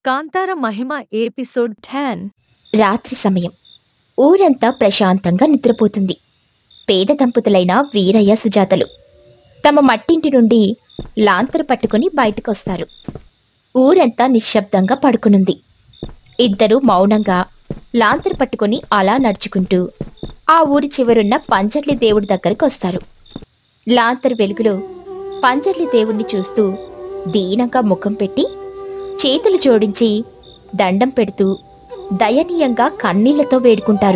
కాంతార మహిమ episode ten రాత్రి సమయం ఊరంతా ప్రశాంతంగా నిద్రపోతుంది పేద దంపతులైన వీరయ్య సుజాతలు తమ మట్టింటి నుండి లాంతరు పట్టుకుని బయటకొస్తారు ఊరంతా నిశ్శబ్దంగా పడుకునుంది ఇద్దరూ మౌనంగా లాంతరు పట్టుకుని అలా నడుచుకుంటూ ఆ ఊరి చివరున్న పంచట్లి దేవుడి దగ్గరకు వస్తారు లాంతరు వెలుగులో పంచట్లి దేవుణ్ణి చూస్తూ దీనంగా ముఖం పెట్టి చేతులు జోడించి దండం పెడుతూ దయనీయంగా కన్నీళ్లతో వేడుకుంటారు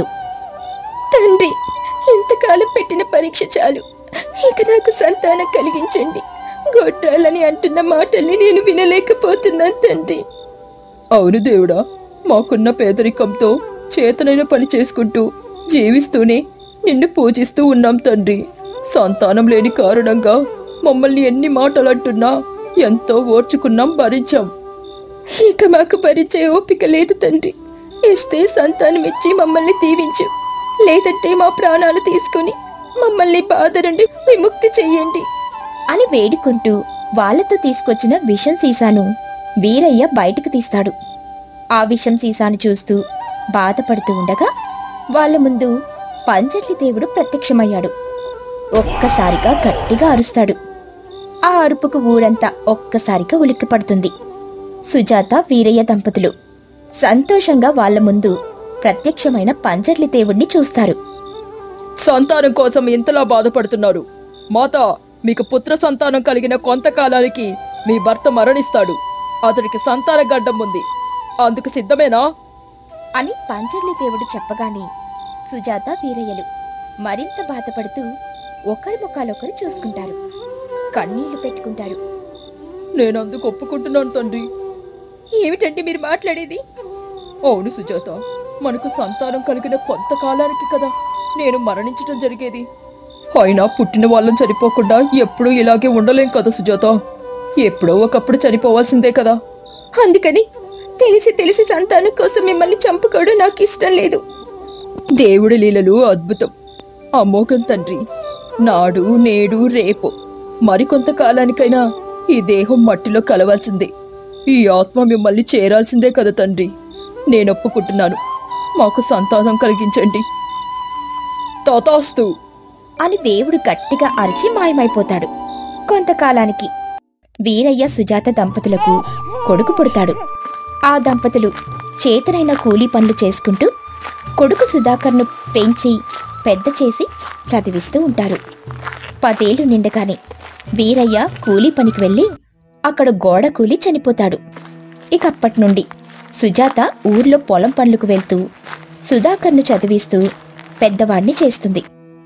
తండ్రి ఎంతకాలం పెట్టిన పరీక్ష చాలు ఇక నాకు సంతానం కలిగించండి గొడ్రాలని అంటున్న మాటల్ని నేను వినలేకపోతున్నాను తండ్రి అవును దేవుడా మాకున్న పేదరికంతో చేతనైన పని చేసుకుంటూ జీవిస్తూనే నిన్ను పూజిస్తూ ఉన్నాం తండ్రి సంతానం లేని కారణంగా మమ్మల్ని ఎన్ని మాటలు అంటున్నా ఎంతో ఓర్చుకున్నాం భరించాం ఇక మాకు భరించే ఓపిక లేదు తండ్రి ఇస్తే సంతానం ఇచ్చి మమ్మల్ని దీవించు లేదంటే మా ప్రాణాలు తీసుకుని మమ్మల్ని బాధ నుండి విముక్తి చెయ్యండి అని వేడుకుంటూ వాళ్ళతో తీసుకొచ్చిన విషం సీసాను వీరయ్య బయటకు తీస్తాడు ఆ విషం సీసాను చూస్తూ బాధపడుతూ ఉండగా వాళ్ళ ముందు పంచట్లి దేవుడు ప్రత్యక్షమయ్యాడు ఒక్కసారిగా గట్టిగా అరుస్తాడు ఆ అరుపుకు ఊరంతా ఒక్కసారిగా ఉలిక్కిపడుతుంది సుజాత వీరయ్య దంపతులు సంతోషంగా వాళ్ళ ముందు ప్రత్యక్షమైన పంచట్లి దేవుణ్ణి చూస్తారు సంతానం కోసం ఇంతలా బాధపడుతున్నారు మాత మీకు పుత్ర సంతానం కలిగిన కొంతకాలానికి మీ భర్త మరణిస్తాడు అతడికి సంతాన గడ్డం ఉంది అందుకు సిద్ధమేనా అని పంచర్లి దేవుడు చెప్పగానే సుజాత వీరయ్యలు మరింత బాధపడుతూ ఒకరి ముఖాలొకరు చూసుకుంటారు కన్నీళ్లు పెట్టుకుంటారు నేను అందుకు ఒప్పుకుంటున్నాను తండ్రి ఏమిటండి మీరు మాట్లాడేది అవును సుజాత మనకు సంతానం కలిగిన కొంతకాలానికి కదా నేను మరణించటం జరిగేది అయినా పుట్టిన వాళ్ళని చనిపోకుండా ఎప్పుడూ ఇలాగే ఉండలేం కదా సుజాత ఎప్పుడో ఒకప్పుడు చనిపోవాల్సిందే కదా అందుకని తెలిసి తెలిసి సంతానం కోసం మిమ్మల్ని చంపుకోవడం నాకు ఇష్టం లేదు దేవుడి లీలలు అద్భుతం అమోఘం తండ్రి నాడు నేడు రేపు మరికొంత కాలానికైనా ఈ దేహం మట్టిలో కలవాల్సిందే ఈ ఆత్మ మిమ్మల్ని చేరాల్సిందే కదా తండ్రి నేను ఒప్పుకుంటున్నాను మాకు సంతానం కలిగించండి తోతాస్తు అని దేవుడు గట్టిగా అరిచి మాయమైపోతాడు కొంతకాలానికి వీరయ్య సుజాత దంపతులకు కొడుకు పుడతాడు ఆ దంపతులు చేతనైన కూలీ పనులు చేసుకుంటూ కొడుకు సుధాకర్ను పెంచి పెద్ద చేసి చదివిస్తూ ఉంటారు పదేళ్లు నిండగానే వీరయ్య కూలీ పనికి వెళ్ళి అక్కడ గోడ కూలి చనిపోతాడు ఇక అప్పటి నుండి సుజాత ఊర్లో పొలం పనులకు వెళ్తూ సుధాకర్ను చదివిస్తూ పెద్దవాణ్ణి చేస్తుంది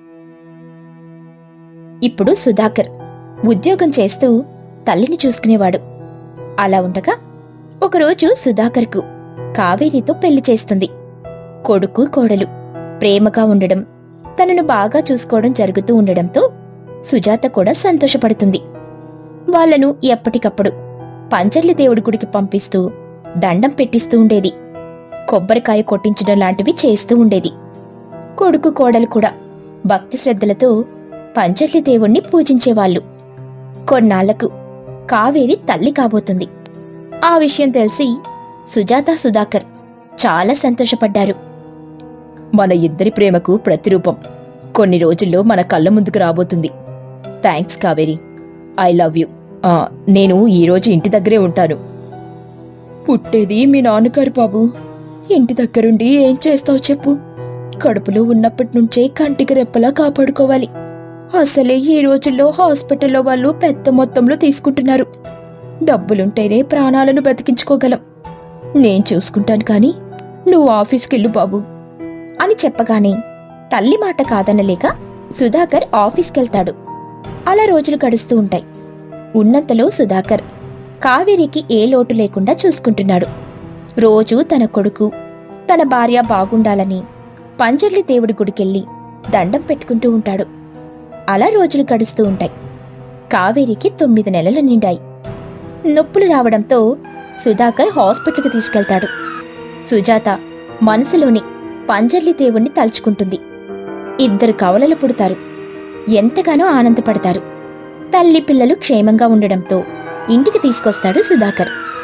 ఇప్పుడు సుధాకర్ ఉద్యోగం చేస్తూ తల్లిని చూసుకునేవాడు అలా ఉండగా ఒకరోజు సుధాకర్కు కావేరితో పెళ్లి చేస్తుంది కొడుకు కోడలు ప్రేమగా ఉండడం తనను బాగా చూసుకోవడం జరుగుతూ ఉండడంతో సుజాత కూడా సంతోషపడుతుంది వాళ్ళను ఎప్పటికప్పుడు పంచర్లి దేవుడి గుడికి పంపిస్తూ దండం పెట్టిస్తూ ఉండేది కొబ్బరికాయ కొట్టించడం లాంటివి చేస్తూ ఉండేది కొడుకు కోడలు కూడా భక్తి శ్రద్ధలతో పంచర్లి దేవుణ్ణి పూజించేవాళ్ళు కొన్నాళ్లకు కావేరి తల్లి కాబోతుంది ఆ విషయం తెలిసి సుజాత సుధాకర్ చాలా సంతోషపడ్డారు మన ఇద్దరి ప్రేమకు ప్రతిరూపం కొన్ని రోజుల్లో మన కళ్ళ ముందుకు రాబోతుంది thanks Kaveri I love you ఆ, నేను ఈరోజు ఇంటి దగ్గరే ఉంటాను పుట్టేది మీ నాన్నగారు బాబు ఇంటి దగ్గరుండి ఏం చేస్తావు చెప్పు కడుపులో ఉన్నప్పటి నుంచే కంటికి రెప్పలా కాపాడుకోవాలి అసలే ఈ రోజుల్లో హాస్పిటల్లో వాళ్ళు పెద్ద మొత్తంలో తీసుకుంటున్నారు డబ్బులుంటేనే ప్రాణాలను బతికించుకోగలం నేను చూసుకుంటాను కానీ నువ్వు ఆఫీస్కెళ్ళు బాబు అని చెప్పగానే తల్లి మాట కాదనలేక సుధాకర్ ఆఫీస్కెళ్తాడు అలా రోజులు గడుస్తూ ఉంటాయి ఉన్నంతలో సుధాకర్ కావేరికి ఏ లోటు లేకుండా చూసుకుంటున్నాడు రోజూ తన కొడుకు తన భార్య బాగుండాలని పంజర్లి దేవుడి గుడికెళ్ళి దండం పెట్టుకుంటూ ఉంటాడు అలా రోజులు గడుస్తూ ఉంటాయి కావేరికి తొమ్మిది నెలలు నిండాయి నొప్పులు రావడంతో సుధాకర్ హాస్పిటల్కి తీసుకెళ్తాడు సుజాత మనసులోని పంజర్లి దేవుణ్ణి తలుచుకుంటుంది ఇద్దరు కవలలు పుడతారు ఎంతగానో ఆనందపడతారు తల్లి పిల్లలు క్షేమంగా ఉండడంతో ఇంటికి తీసుకొస్తాడు సుధాకర్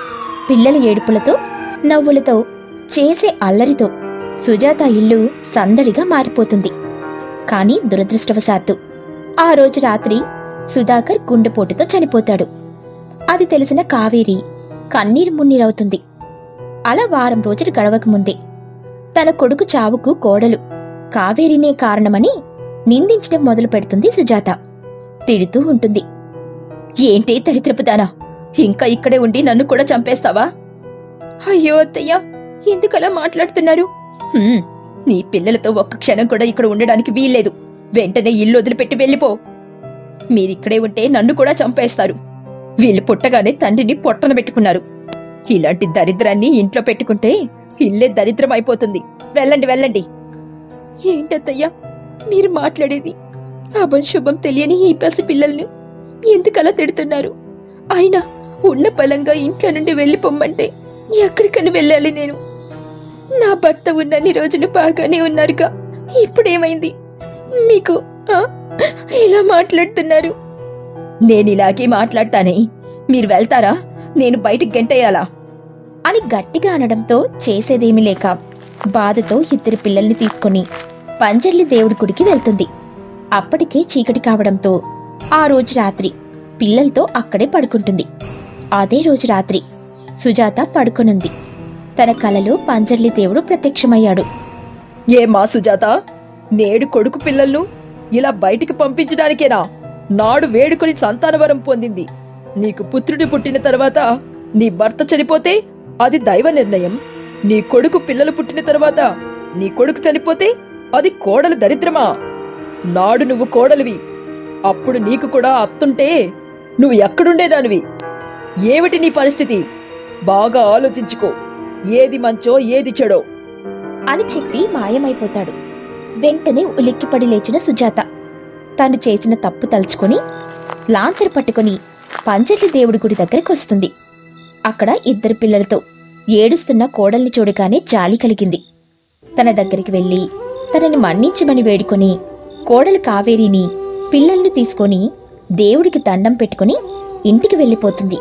పిల్లల ఏడుపులతో నవ్వులతో చేసే అల్లరితో సుజాత ఇల్లు సందడిగా మారిపోతుంది కాని దురదృష్టవశాత్తు ఆ రోజు రాత్రి సుధాకర్ గుండెపోటుతో చనిపోతాడు అది తెలిసిన కావేరి కన్నీరు మున్నీరవుతుంది అలా వారం రోజులు గడవకముందే తన కొడుకు చావుకు కోడలు కావేరినే కారణమని నిందించడం మొదలు పెడుతుంది సుజాత తిడుతూ ఉంటుంది ఏంటి దరిద్రపుదానా ఇంకా ఇక్కడే ఉండి నన్ను కూడా చంపేస్తావా అయ్యో అత్తయ్య ఎందుకలా మాట్లాడుతున్నారు "హ్మ్, నీ పిల్లలతో ఒక్క క్షణం కూడా ఇక్కడ ఉండడానికి వీల్లేదు వెంటనే ఇల్లు వదిలిపెట్టి వెళ్ళిపో మీరిక్కడే ఉంటే నన్ను కూడా చంపేస్తారు వీళ్ళు పుట్టగానే తండ్రిని పొట్టన పెట్టుకున్నారు ఇలాంటి దరిద్రాన్ని ఇంట్లో పెట్టుకుంటే ఇల్లే దరిద్రం అయిపోతుంది వెళ్ళండి వెళ్ళండి ఏంటత్తయ్యా మీరు మాట్లాడేది అభం శుభం తెలియని ఈ పసి పిల్లల్ని ఎందుకలా తిడుతున్నారు అయినా ఉన్న పలంగా ఇంట్లో నుండి వెళ్ళిపోమ్మంటే ఎక్కడికని వెళ్ళాలి నేను నా భర్త ఉన్నన్ని రోజులు బాగానే ఉన్నారుగా ఇప్పుడేమైంది మీకు ఆ? ఇలా మాట్లాడుతున్నారు నేను ఇలాగే మాట్లాడతానే మీరు వెళ్తారా నేను బయటికి గెంటేయాలా అని గట్టిగా అనడంతో చేసేదేమీ లేక బాధతో ఇద్దరు పిల్లల్ని తీసుకుని పంజర్లి దేవుడి గుడికి వెళ్తుంది అప్పటికే చీకటి కావడంతో ఆ రోజు రాత్రి పిల్లలతో అక్కడే పడుకుంటుంది అదే రోజు రాత్రి సుజాత పడుకొనుంది తన కలలో పంజర్లి దేవుడు ప్రత్యక్షమయ్యాడు ఏమా సుజాత నేడు కొడుకు పిల్లలను ఇలా బయటికి పంపించడానికేనా నాడు వేడుకొని సంతానవరం పొందింది నీకు పుత్రుడి పుట్టిన తర్వాత నీ భర్త చనిపోతే అది దైవ నిర్ణయం నీ కొడుకు పిల్లలు పుట్టిన తర్వాత నీ కొడుకు చనిపోతే అది కోడలు దరిద్రమా నాడు నువ్వు కోడలివి అప్పుడు నీకు కూడా అత్తుంటే నువ్వు ఎక్కడుండేదానివి ఏమిటి నీ పరిస్థితి బాగా ఆలోచించుకో ఏది మంచో ఏది చెడో అని చెప్పి మాయమైపోతాడు వెంటనే ఉలిక్కిపడి లేచిన సుజాత తాను చేసిన తప్పు తలుచుకొని లాంతరు పట్టుకుని పంచర్లి దేవుడి గుడి దగ్గరికి వస్తుంది అక్కడ ఇద్దరు పిల్లలతో ఏడుస్తున్న కోడల్ని చూడగానే జాలి కలిగింది తన దగ్గరికి వెళ్ళి తనని మన్నించమని వేడుకొని కోడలు కావేరిని పిల్లల్ని తీసుకొని దేవుడికి దండం పెట్టుకుని ఇంటికి వెళ్ళిపోతుంది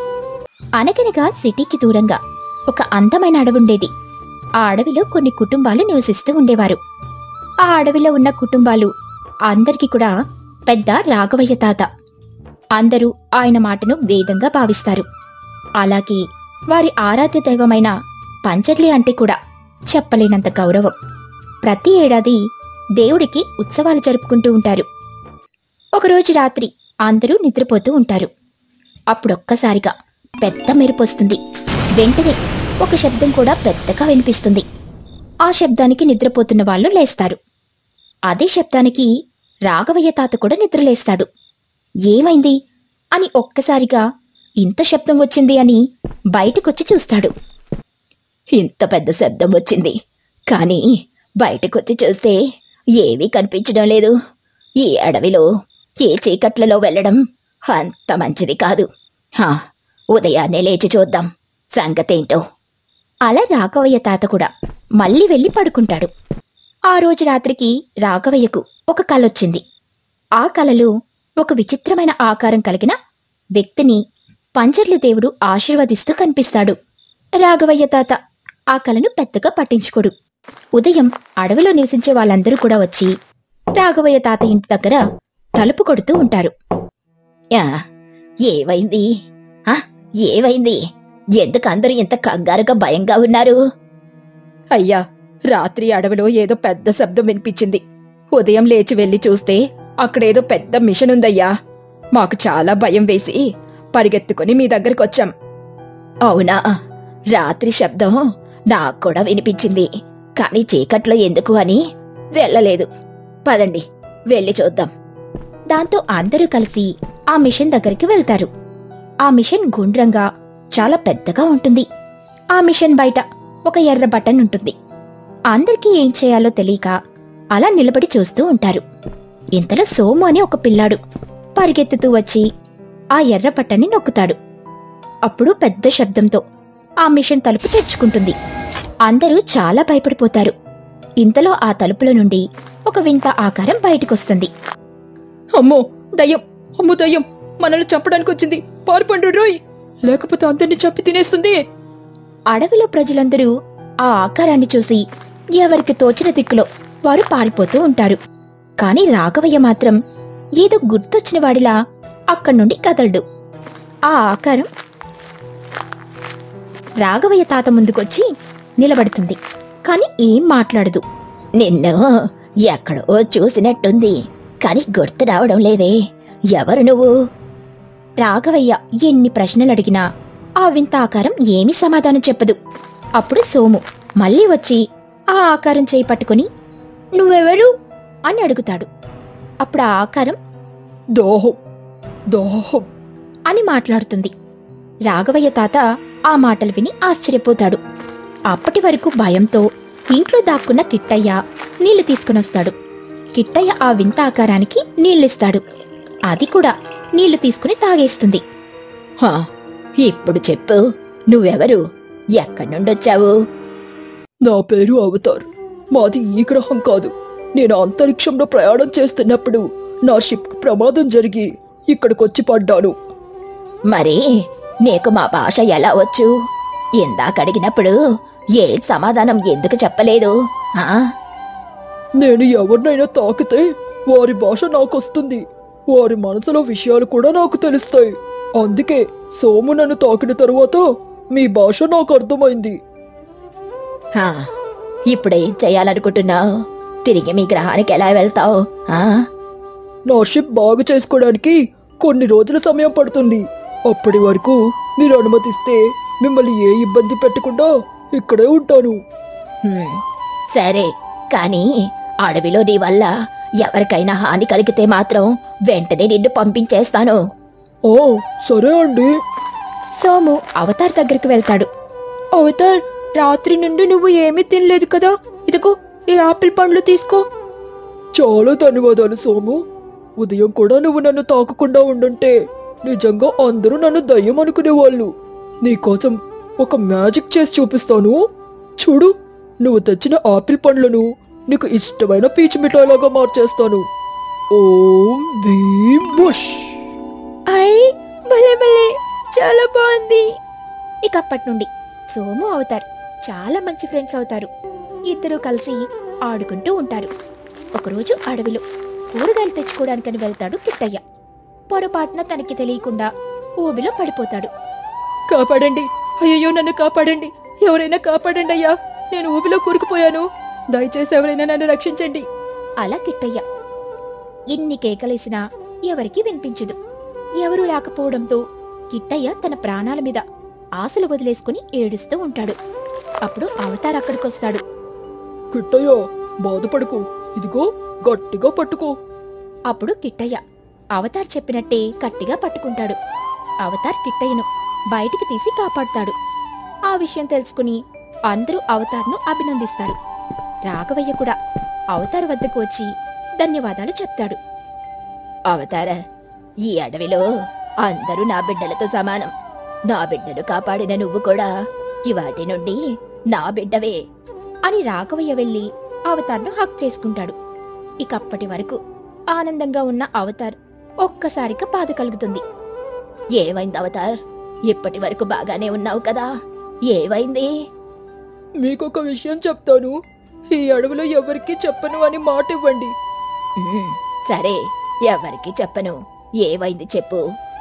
అనగనగా సిటీకి దూరంగా ఒక అందమైన అడవుండేది ఆ అడవిలో కొన్ని కుటుంబాలు నివసిస్తూ ఉండేవారు ఆ అడవిలో ఉన్న కుటుంబాలు అందరికీ కూడా పెద్ద రాఘవయ్య తాత అందరూ ఆయన మాటను వేదంగా భావిస్తారు అలాగే వారి ఆరాధ్య దైవమైన పంచర్లి అంటే కూడా చెప్పలేనంత గౌరవం ప్రతి ఏడాది దేవుడికి ఉత్సవాలు జరుపుకుంటూ ఉంటారు ఒకరోజు రాత్రి అందరూ నిద్రపోతూ ఉంటారు అప్పుడొక్కసారిగా పెద్ద మెరుపొస్తుంది వెంటనే ఒక శబ్దం కూడా పెద్దగా వినిపిస్తుంది ఆ శబ్దానికి నిద్రపోతున్న వాళ్ళు లేస్తారు అదే శబ్దానికి రాఘవయ్య తాత కూడా నిద్రలేస్తాడు ఏమైంది అని ఒక్కసారిగా ఇంత శబ్దం వచ్చింది అని బయటకొచ్చి చూస్తాడు ఇంత పెద్ద శబ్దం వచ్చింది కానీ బయటకొచ్చి చూస్తే ఏమీ కనిపించడం లేదు ఈ అడవిలో ఏ చీకట్లలో వెళ్ళడం అంత మంచిది కాదు హా ఉదయాన్నే లేచి చూద్దాం సంగతేంటో అలా రాఘవయ్య తాత కూడా మళ్ళీ వెళ్ళి పడుకుంటాడు ఆ రోజు రాత్రికి రాఘవయ్యకు ఒక కలొచ్చింది ఆ కలలో ఒక విచిత్రమైన ఆకారం కలిగిన వ్యక్తిని పంచర్లి దేవుడు ఆశీర్వదిస్తూ కనిపిస్తాడు రాఘవయ్య తాత ఆ కలను పెద్దగా పట్టించుకోడు ఉదయం అడవిలో నివసించే వాళ్ళందరూ కూడా వచ్చి రాఘవయ్య తాత ఇంటి దగ్గర తలుపు కొడుతూ ఉంటారు యా ఏవైంది ఆ, ఏవైంది ఎందుకు అందరూ ఇంత కంగారుగా భయంగా ఉన్నారు అయ్యా రాత్రి అడవిలో ఏదో పెద్ద శబ్దం వినిపించింది ఉదయం లేచి వెళ్లి చూస్తే అక్కడేదో పెద్ద మిషన్ ఉందయ్యా మాకు చాలా భయం వేసి పరిగెత్తుకుని మీ దగ్గరికి వచ్చాం అవునా రాత్రి శబ్దం నాకు కూడా వినిపించింది కానీ చీకట్లో ఎందుకు అని వెళ్ళలేదు పదండి వెళ్ళి చూద్దాం దాంతో అందరూ కలిసి ఆ మిషన్ దగ్గరికి వెళ్తారు ఆ మిషన్ గుండ్రంగా చాలా పెద్దగా ఉంటుంది ఆ మిషన్ బయట ఒక ఎర్ర బటన్ ఉంటుంది అందరికీ ఏం చేయాలో తెలియక అలా నిలబడి చూస్తూ ఉంటారు ఇంతలో సోము అని ఒక పిల్లాడు పరిగెత్తుతూ వచ్చి ఆ ఎర్ర బటన్ని నొక్కుతాడు అప్పుడు పెద్ద శబ్దంతో ఆ మిషన్ తలుపు తెరుచుకుంటుంది అందరూ చాలా భయపడిపోతారు ఇంతలో ఆ తలుపుల నుండి ఒక వింత ఆకారం బయటకొస్తుంది అమ్మో దయ్యం అమ్మో దయ్యం మనల్ని చంపడానికి వచ్చింది పారిపండు రోయ్ లేకపోతే అందరిని చంపి తినేస్తుంది అడవిలో ప్రజలందరూ ఆ ఆకారాన్ని చూసి ఎవరికి తోచిన దిక్కులో వారు పారిపోతూ ఉంటారు కాని రాఘవయ్య మాత్రం ఏదో గుర్తొచ్చిన వాడిలా అక్కడి నుండి కదలడు ఆ ఆకారం రాఘవయ్య తాత ముందుకొచ్చి నిలబడుతుంది కాని ఏం మాట్లాడదు నిన్ను ఎక్కడో చూసినట్టుంది కాని గుర్తు రావడం లేదే ఎవరు నువ్వు రాఘవయ్య ఎన్ని ప్రశ్నలు అడిగినా ఆ వింత ఆకారం ఏమీ సమాధానం చెప్పదు అప్పుడు సోము మళ్ళీ వచ్చి ఆ ఆకారం చేయి పట్టుకుని నువ్వెవరు అని అడుగుతాడు అప్పుడు ఆ ఆకారం దాహం దాహం అని మాట్లాడుతుంది రాఘవయ్య తాత ఆ మాటలు విని ఆశ్చర్యపోతాడు అప్పటి వరకు భయంతో ఇంట్లో దాక్కున్న కిట్టయ్య నీళ్లు తీసుకునొస్తాడు కిట్టయ్య ఆ వింత ఆకారానికి నీళ్ళిస్తాడు అది కూడా నీళ్లు తీసుకుని తాగేస్తుంది హా ఇప్పుడు చెప్పు నువ్వెవరు ఎక్కడి నుండొచ్చావు నా పేరు అవతార్ మాది ఈ గ్రహం కాదు నేను అంతరిక్షంలో ప్రయాణం చేస్తున్నప్పుడు నా షిప్ ప్రమాదం జరిగి ఇక్కడికొచ్చి పడ్డాను మరి నీకు మా భాష ఎలా వచ్చు ఇందాక అడిగినప్పుడు ఏ సమాధానం ఎందుకు చెప్పలేదు ఆ నేను ఎవరినైనా తాకితే వారి భాష నాకొస్తుంది వారి మనసులో విషయాలు కూడా నాకు తెలుస్తాయి అందుకే సోము నన్ను తాకిన తరువాత మీ భాష నాకు అర్థమైంది హా, ఇప్పుడేం చేయాలనుకుంటున్నావు తిరిగి మీ గ్రహానికి ఎలా వెళ్తావు ఆ? నా షిప్ బాగు చేసుకోవడానికి కొన్ని రోజుల సమయం పడుతుంది అప్పటి వరకు మీరు అనుమతిస్తే మిమ్మల్ని ఏ ఇబ్బంది పెట్టకుండా ఇక్కడే ఉంటాను హ్మ్, సరే కానీ అడవిలో నీ వల్ల ఎవరికైనా హాని కలిగితే మాత్రం వెంటనే నిన్ను పంపించేస్తాను ఓ సరే అండి సోము అవతార్ దగ్గరికి వెళ్తాడు అవతార్ రాత్రి నుండి నువ్వు ఏమీ తినలేదు కదా ఇదిగో ఈ ఆపిల్ పండ్లు తీసుకో చాలా ధన్యవాదాలు సోము ఉదయం కూడా నువ్వు నన్ను తాకకుండా ఉండుంటే నిజంగా అందరూ నన్ను దయ్యం అనుకునేవాళ్ళు నీకోసం ఒక మ్యాజిక్ చేసి చూపిస్తాను చూడు నువ్వు తెచ్చిన ఆపిల్ పండ్లను నీకు ఇష్టమైన పీచు మిఠాయిలాగా మార్చేస్తాను ఓం భీమ్ బుష్ ఐ భలే భలే చాలా బాగుంది ఇక అప్పటి నుండి సోము అవుతారు చాలా మంచి ఫ్రెండ్స్ అవుతారు ఇద్దరూ కలిసి ఆడుకుంటూ ఉంటారు ఒకరోజు అడవిలో కూరగాయలు తెచ్చుకోవడానికని వెళ్తాడు కిట్టయ్య పొరపాటున తనకి తెలియకుండా ఊబిలో పడిపోతాడు కాపాడండి అయ్యో నన్ను కాపాడండి ఎవరైనా కాపాడండి అయ్యా నేను ఊబిలో కూరుకుపోయాను దయచేసి ఎవరైనా నన్ను రక్షించండి అలా కిట్టయ్య ఇన్ని కేకలేసినా ఎవరికీ వినిపించదు ఎవరూ రాకపోవడంతో కిట్టయ్య తన ప్రాణాల మీద ఆశలు వదిలేసుకుని ఏడుస్తూ ఉంటాడు అప్పుడు అవతార్ అక్కడికొస్తాడు కిట్టయ్య బాధపడకు ఇదిగో గట్టిగా పట్టుకో అప్పుడు కిట్టయ్య అవతార్ చెప్పినట్టే గట్టిగా పట్టుకుంటాడు అవతార్ కిట్టయ్యను బయటికి తీసి కాపాడుతాడు ఆ విషయం తెలుసుకుని అందరూ అవతార్ను అభినందిస్తారు రాఘవయ్య కూడా అవతార్ వద్దకు వచ్చి ధన్యవాదాలు చెప్తాడు అవతార ఈ అడవిలో అందరూ నా బిడ్డలతో సమానం నా బిడ్డను కాపాడిన నువ్వు కూడా ఇవాటి నుండి నా బిడ్డవే అని రాఘవయ్య వెళ్లి అవతార్ను హక్ చేసుకుంటాడు ఇక అప్పటి వరకు ఆనందంగా ఉన్న అవతార్ ఒక్కసారిగా బాధ కలుగుతుంది ఏమైంది అవతార్ ఇప్పటి వరకు బాగానే ఉన్నావు కదా ఏమైంది మీకొక విషయం చెప్తాను ఈ అడవిలో ఎవరికీ చెప్పను అని మాట ఇవ్వండి "ఉమ్, సరే ఎవరికి చెప్పను ఏమైంది చెప్పు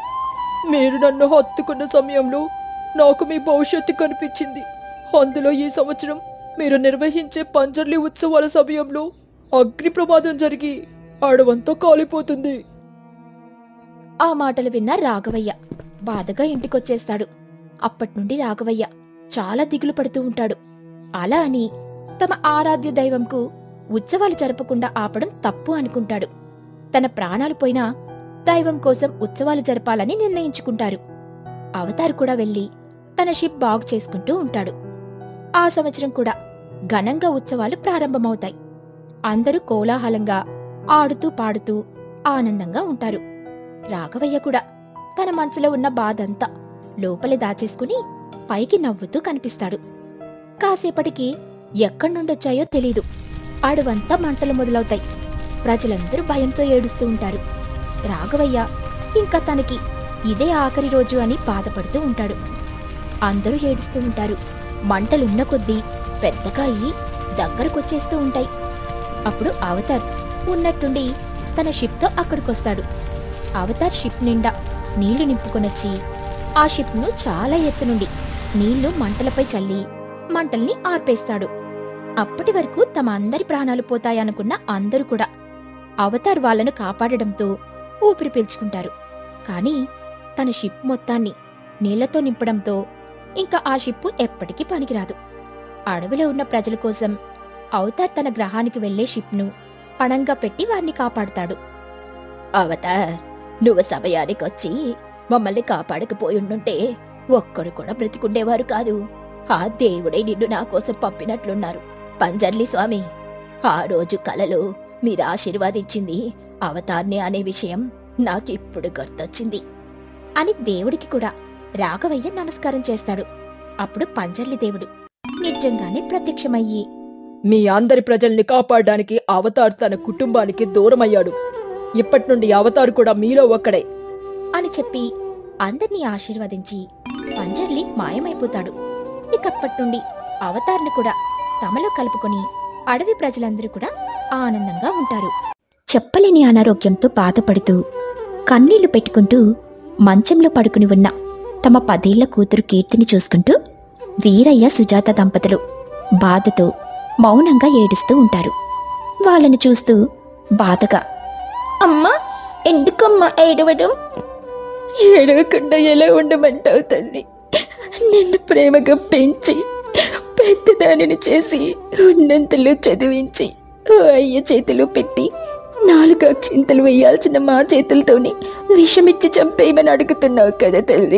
మీరు నన్ను హత్తుకున్న సమయంలో నాకు మీ భవిష్యత్తు కనిపించింది అందులో ఈ సంవత్సరం మీరు నిర్వహించే పంజర్లి ఉత్సవాల సమయంలో అగ్ని ప్రమాదం జరిగి అడవంతా కాలిపోతుంది ఆ మాటలు విన్న రాఘవయ్య బాధగా ఇంటికొచ్చేస్తాడు అప్పట్నుండి రాఘవయ్య చాలా దిగులు పడుతూ ఉంటాడు అలా అని తమ ఆరాధ్య దైవంకు ఉత్సవాలు జరపకుండా ఆపడం తప్పు అనుకుంటాడు తన ప్రాణాలు పోయినా దైవం కోసం ఉత్సవాలు జరపాలని నిర్ణయించుకుంటారు అవతార్ కూడా వెళ్లి తన షిప్ బాగు చేసుకుంటూ ఉంటాడు ఆ సంవత్సరం కూడా ఘనంగా ఉత్సవాలు ప్రారంభమవుతాయి అందరూ కోలాహలంగా ఆడుతూ పాడుతూ ఆనందంగా ఉంటారు రాఘవయ్య కూడా తన మనసులో ఉన్న బాధంతా లోపలే దాచేసుకుని పైకి నవ్వుతూ కనిపిస్తాడు కాసేపటికి ఎక్కడి నుండొచ్చాయో తెలీదు అడవంతా మంటలు మొదలవుతాయి ప్రజలందరూ భయంతో ఏడుస్తూ ఉంటారు రాఘవయ్య ఇంకా తనకి ఇదే ఆఖరి రోజు అని బాధపడుతూ ఉంటాడు అందరూ ఏడుస్తూ ఉంటారు మంటలున్న కొద్దీ పెద్దగా అయ్యి దగ్గరకొచ్చేస్తూ ఉంటాయి అప్పుడు అవతార్ ఉన్నట్టుండి తన షిప్తో అక్కడికొస్తాడు అవతార్ షిప్ నిండా నీళ్లు నింపుకొనొచ్చి ఆ షిప్ను చాలా ఎత్తు నుండి నీళ్లు మంటలపై చల్లి మంటల్ని ఆర్పేస్తాడు అప్పటి వరకు తమ అందరి ప్రాణాలు పోతాయనుకున్న అందరూ కూడా అవతార్ వాళ్ళను కాపాడడంతో ఊపిరి పీల్చుకుంటారు కానీ తన షిప్ మొత్తాన్ని నీళ్లతో నింపడంతో ఇంకా ఆ షిప్పు ఎప్పటికీ పనికిరాదు అడవిలో ఉన్న ప్రజల కోసం అవతార్ తన గ్రహానికి వెళ్లే షిప్ను పణంగా పెట్టి వారిని కాపాడుతాడు అవతార్ నువ్వు సమయానికొచ్చి మమ్మల్ని కాపాడకపోయుండుంటే ఒక్కడు కూడా బ్రతికుండేవారు కాదు ఆ దేవుడే నిన్ను నా కోసం పంపినట్లున్నారు పంజర్లి స్వామి ఆ రోజు కలలో మీరు ఆశీర్వాదించింది అవతార్నే అనే విషయం నాకిప్పుడు గుర్తొచ్చింది అని దేవుడికి కూడా రాఘవయ్య నమస్కారం చేస్తాడు అప్పుడు పంజర్లి దేవుడు నిజంగానే ప్రత్యక్షమయ్యి మీ అందరి ప్రజల్ని కాపాడడానికి అవతార్ తన కుటుంబానికి దూరమయ్యాడు ఇప్పటి నుండి అవతార్ కూడా మీలో ఒక్కడే అని చెప్పి అందర్నీ ఆశీర్వదించి పంజర్లి మాయమైపోతాడు ఇకప్పటి నుండి అవతార్ని కూడా తమలో కలుపుకొని అడవి ప్రజలందరూ కూడా ఆనందంగా ఉంటారు చెప్పలేని అనారోగ్యంతో బాధపడుతూ కన్నీళ్లు పెట్టుకుంటూ మంచంలో పడుకుని ఉన్న తమ పదేళ్ల కూతురు కీర్తిని చూసుకుంటూ వీరయ్య సుజాత దంపతులు బాధతో మౌనంగా ఏడుస్తూ ఉంటారు వాళ్ళని చూస్తూ బాధగా అమ్మా ఎందుకమ్మా ఏడవడం ఏడవకుండా ఎలా ఉండమంటావు తల్లి నిన్ను ప్రేమగా పెంచి పెద్దదానిని చేసి ఉన్నంతలో చదివించి ఓ అయ్య చేతిలో పెట్టి నాలుగు అక్షింతలు వేయాల్సిన మా చేతులతోని విషమిచ్చి చంపేయమని అడుగుతున్నావు కదా తల్లి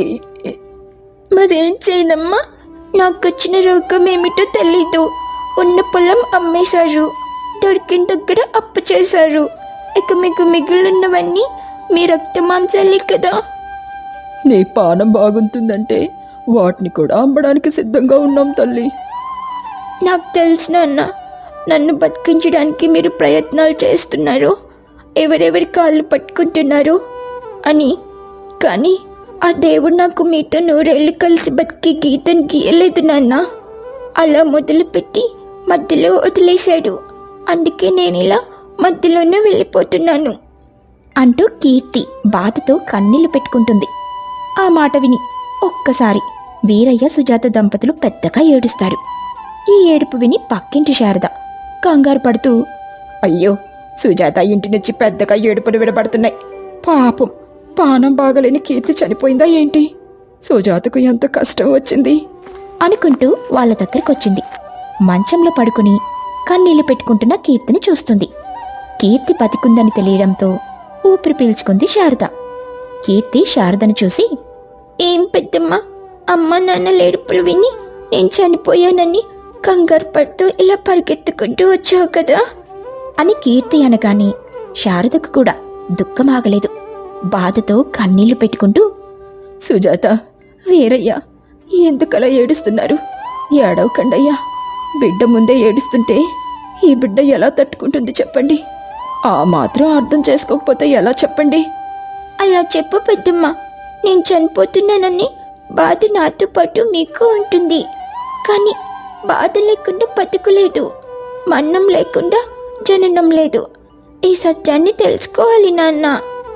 మరేం చేయనమ్మా నాకొచ్చిన రోగం ఏమిటో తెలీదు ఉన్న పొలం అమ్మేశారు దొరికిన దగ్గర అప్పు చేశారు ఇక మీకు మిగిలినవన్నీ మీ రక్త మాంసాలే కదా నీ పానం బాగుంటుందంటే వాటిని కూడా అమ్మడానికి సిద్ధంగా ఉన్నాం తల్లి నాకు తెలిసిన అన్న నన్ను బతికించడానికి మీరు ప్రయత్నాలు చేస్తున్నారు ఎవరెవరి కాళ్ళు పట్టుకుంటున్నారు అని కానీ ఆ దేవుడు నాకు మీతో నూరేళ్ళు కలిసి బతికి గీతను గీయలేదు నాన్న అలా మొదలుపెట్టి మధ్యలో వదిలేశాడు అందుకే నేను ఇలా మధ్యలోనే వెళ్ళిపోతున్నాను అంటూ కీర్తి బాధతో కన్నీళ్లు పెట్టుకుంటుంది ఆ మాట విని ఒక్కసారి వీరయ్య సుజాత దంపతులు పెద్దగా ఏడుస్తారు ఈ ఏడుపు విని పక్కింటి శారద కంగారు పడుతూ అయ్యో సుజాత ఇంటి నుంచి పెద్దగా ఏడుపులు విడబడుతున్నాయి పాపం పానం బాగలేని కీర్తి చనిపోయిందా ఏంటి సుజాతకు ఎంత కష్టం వచ్చింది అనుకుంటూ వాళ్ళ దగ్గరకొచ్చింది మంచంలో పడుకుని కన్నీళ్లు పెట్టుకుంటున్న కీర్తిని చూస్తుంది కీర్తి బతికుందని తెలియడంతో ఊపిరి పీల్చుకుంది శారద కీర్తి శారదను చూసి ఏం పెద్దమ్మా అమ్మ నాన్న లేడుపులు విని నేను చనిపోయానని కంగారు పడుతూ ఇలా పరిగెత్తుకుంటూ వచ్చావు కదా అని కీర్తి అనగానే శారదకు కూడా దుఃఖమాగలేదు బాధతో కన్నీళ్లు పెట్టుకుంటూ సుజాత వీరయ్య ఎందుకలా ఏడుస్తున్నారు ఏడవకండయ్యా బిడ్డ ముందే ఏడుస్తుంటే ఈ బిడ్డ ఎలా తట్టుకుంటుంది చెప్పండి ఆ మాత్రం అర్థం చేసుకోకపోతే ఎలా చెప్పండి అలా చెప్పు పెద్దమ్మ నేను చనిపోతున్నానని బాధ నాతో పాటు మీకు ఉంటుంది కానీ బాధ లేకుండా బతుకులేదు మన్నం లేకుండా జననం లేదు ఈ సత్యాన్ని తెలుసుకోవాలి నాన్న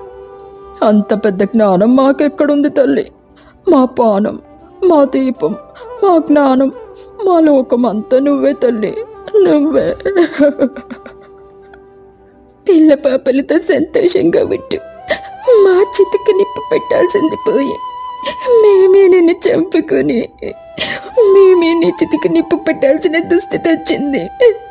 అంత పెద్ద జ్ఞానం మాకెక్కడుంది తల్లి మా పానం మా దీపం మా జ్ఞానం మా లోకం అంతా నువ్వే తల్లి నువ్వే పిల్ల పాపలతో సంతోషంగా విట్టు మా చితికి నిప్పు పెట్టాల్సింది పోయి మేమే నిన్ను చంపుకొని మేమే నీ చితికి నిప్పు పెట్టాల్సిన దుస్థితి వచ్చింది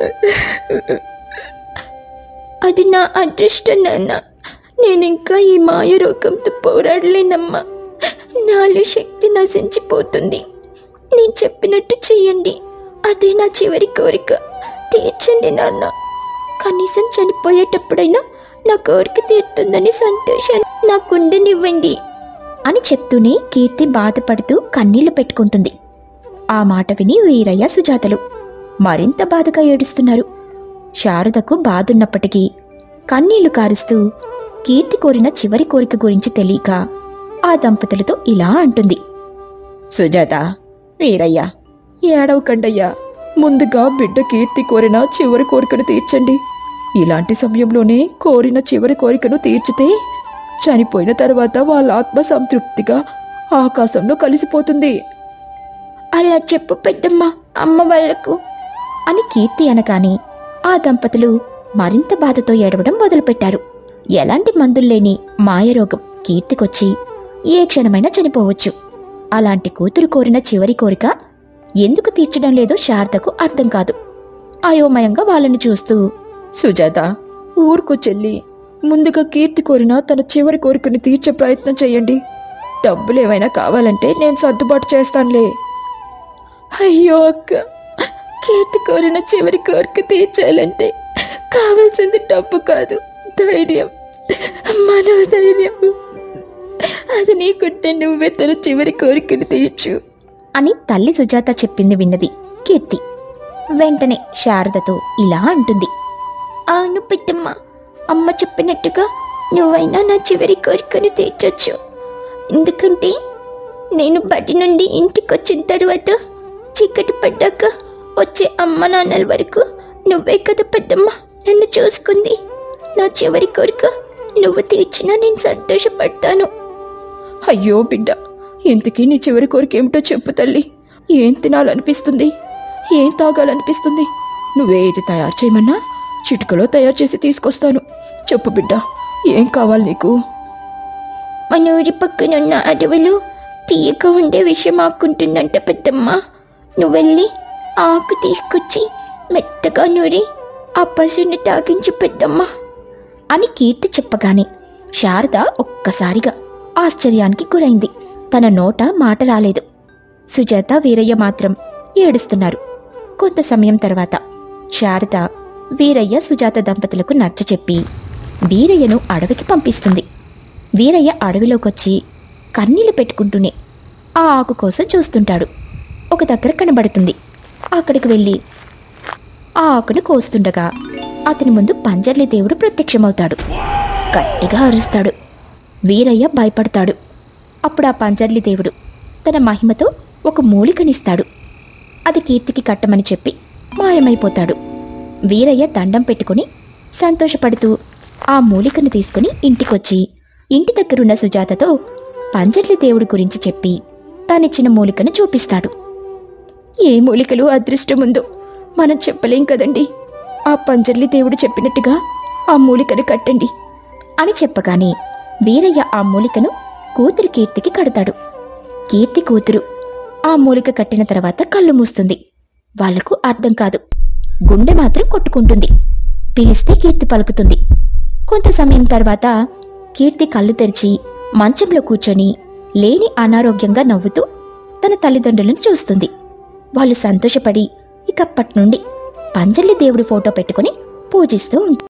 అది నా అదృష్టం నాన్న నేను ఇంకా ఈ మాయ రోగంతో పోరాడలేనమ్మా నాలో శక్తి నశించిపోతుంది నేను చెప్పినట్టు చెయ్యండి అదే నా చివరి కోరిక తీర్చండి నాన్న కనీసం చనిపోయేటప్పుడైనా నా కోరిక తీరుతుందని సంతోషాన్ని నాకుండనివ్వండి అని చెప్తూనే కీర్తి బాధపడుతూ కన్నీళ్లు పెట్టుకుంటుంది ఆ మాట విని వీరయ్య సుజాతలు మరింత బాధగా ఏడుస్తున్నారు శారదకు బాధున్నప్పటికీ కన్నీళ్లు కారుస్తూ కీర్తి కోరిన చివరి కోరిక గురించి తెలియక ఆ దంపతులతో ఇలా అంటుంది సుజాత వీరయ్య ఏడవకండయ్యా ముందుగా బిడ్డ కీర్తి కోరిన చివరి కోరికను తీర్చండి ఇలాంటి సమయంలోనే కోరిన చివరి కోరికను తీర్చితే చనిపోయిన తర్వాత వాళ్ళ ఆత్మ సంతృప్తిగా ఆకాశంలో కలిసిపోతుంది అలా చెప్పు పెద్దమ్మ అమ్మ వాళ్లకు అని కీర్తి అనగానే ఆ దంపతులు మరింత బాధతో ఏడవడం మొదలుపెట్టారు ఎలాంటి మందుల్లేని మాయరోగం కీర్తికొచ్చి ఏ క్షణమైనా చనిపోవచ్చు అలాంటి కూతురు కోరిన చివరి కోరిక ఎందుకు తీర్చడం లేదో శారదకు అర్థం కాదు అయోమయంగా వాళ్ళని చూస్తూ సుజాత ఊరుకు చెల్లి ముందుగా కీర్తి కోరిన తన చివరి కోరికను తీర్చే ప్రయత్నం చేయండి డబ్బులు ఏమైనా కావాలంటే నేను సర్దుబాటు చేస్తానులే అయ్యో అక్క కీర్తి కోరిన చివరి కోరిక తీర్చాలంటే కావాల్సింది డబ్బు కాదు ధైర్యం మనవ ధైర్యం అది నీకుంటే నువ్వే తన చివరి కోరికను తీర్చు అని తల్లి సుజాత చెప్పింది విన్నది కీర్తి వెంటనే శారదతో ఇలా అంటుంది అవును పెద్దమ్మ అమ్మ చెప్పినట్టుగా నువ్వైనా నా చివరి కోరికను తీర్చొచ్చు ఎందుకంటే నేను బడి నుండి ఇంటికి వచ్చిన తర్వాత చీకటి పడ్డాక వచ్చే అమ్మ నాన్నల వరకు నువ్వే కదా పెద్దమ్మ నన్ను చూసుకుంది నా చివరి కోరిక నువ్వు తీర్చినా నేను సంతోషపడతాను అయ్యో బిడ్డ ఇంతకీ నీ చివరి కోరిక ఏమిటో చెప్పు తల్లి ఏం తినాలనిపిస్తుంది ఏం తాగాలనిపిస్తుంది నువ్వేది తయారు చేయమన్నా చిటికలో తయారు చేసి తీసుకొస్తాను చెప్పు బిడ్డ ఏం కావాలి నీకు మన ఊరి పక్కనున్న అడవిలో తీయగా ఉండే విషయం ఆకుంటుందంట పెద్దమ్మ నువ్వెళ్ళి ఆకు తీసుకొచ్చి మెత్తగా నూరి ఆ పసుని తాగించు పెద్దమ్మ అని కీర్తి చెప్పగానే శారద ఒక్కసారిగా ఆశ్చర్యానికి గురైంది తన నోట మాట రాలేదు సుజాత వీరయ్య మాత్రం ఏడుస్తున్నారు కొంత సమయం తర్వాత శారద వీరయ్య సుజాత దంపతులకు నచ్చచెప్పి వీరయ్యను అడవికి పంపిస్తుంది వీరయ్య అడవిలోకొచ్చి కన్నీళ్లు పెట్టుకుంటూనే ఆ ఆకు కోసం చూస్తుంటాడు ఒక దగ్గర కనబడుతుంది అక్కడికి వెళ్ళి ఆ ఆకును కోస్తుండగా అతని ముందు పంజర్లి దేవుడు ప్రత్యక్షమవుతాడు గట్టిగా అరుస్తాడు వీరయ్య భయపడతాడు అప్పుడు ఆ పంజర్లి దేవుడు తన మహిమతో ఒక మూలికనిస్తాడు అది కీర్తికి కట్టమని చెప్పి మాయమైపోతాడు వీరయ్య దండం పెట్టుకుని సంతోషపడుతూ ఆ మూలికను తీసుకుని ఇంటికొచ్చి ఇంటి దగ్గరున్న సుజాతతో పంజర్లి దేవుడి గురించి చెప్పి తానిచ్చిన మూలికను చూపిస్తాడు ఏ మూలికలు అదృష్టముందో మనం చెప్పలేం కదండి ఆ పంజర్లి దేవుడు చెప్పినట్టుగా ఆ మూలికను కట్టండి అని చెప్పగానే వీరయ్య ఆ మూలికను కూతురు కీర్తికి కడతాడు కీర్తి కూతురు ఆ మూలిక కట్టిన తర్వాత కళ్ళు మూస్తుంది వాళ్లకు అర్థం కాదు గుండె మాత్రం కొట్టుకుంటుంది పిలిస్తే కీర్తి పలుకుతుంది కొంత సమయం తర్వాత కీర్తి కళ్ళు తెరిచి మంచంలో కూర్చొని లేని అనారోగ్యంగా నవ్వుతూ తన తల్లిదండ్రులను చూస్తుంది వాళ్ళు సంతోషపడి ఇకప్పటి నుండి పంజర్లి దేవుడి ఫోటో పెట్టుకుని పూజిస్తూ ఉంటారు